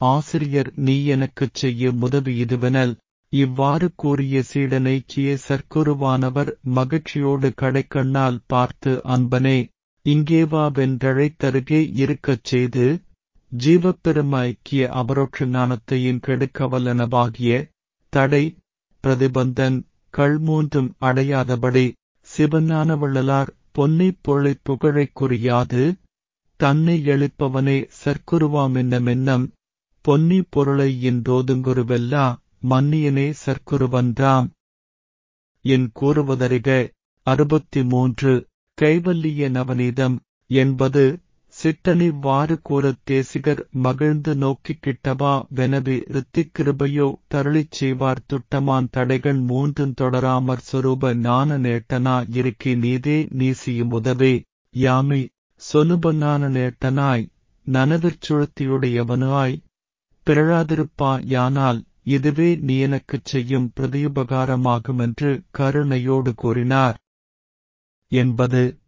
ஆசிரியர் நீ எனக்குச் செய்ய உதவி இதுவெனல் இவ்வாறு கூறிய சீடனை கிய சற்குருவானவர் மகிழ்ச்சியோடு கடைக்கண்ணால் பார்த்து அன்பனே இங்கேவா வென்றழைத்தருகே இருக்கச் செய்து ஜீவப்பெருமாய்க்கிய அபரோட்ச ஞானத்தையும் கெடுக்கவல்லனவாகிய தடை பிரதிபந்தன் கள் மூன்றும் அடையாதபடி சிவஞான வள்ளலார் பொன்னைப் பொருளைப் புகழைக் குறியாது தன்னை எழுப்பவனே சற்குருவாம் என்ன மென்னம் பொன்னி பொருளை இன்றோதுங்குருவெல்லா மன்னியனே சற்குருவன்றாம் என் கூறுவதறிக அறுபத்தி மூன்று கைவல்லிய நவநீதம் என்பது சிட்டனி வாறு கூறத் தேசிகர் மகிழ்ந்து நோக்கிக் கிட்டவா வெனவே ரித்திக் கிருபையோ தருளிச் செய்வார் துட்டமான் தடைகள் மூன்றும் தொடராமற் சொரூப ஞான நேட்டனா இருக்கி நீதே நீசியும் உதவே யாமி சொனுப ஞான நேட்டனாய் நனவிற் சுழத்தியுடையவனாய் பிறழாதிருப்பா யானால் இதுவே நீ எனக்குச் செய்யும் பிரதியுபகாரமாகுமென்று கருணையோடு கூறினார் என்பது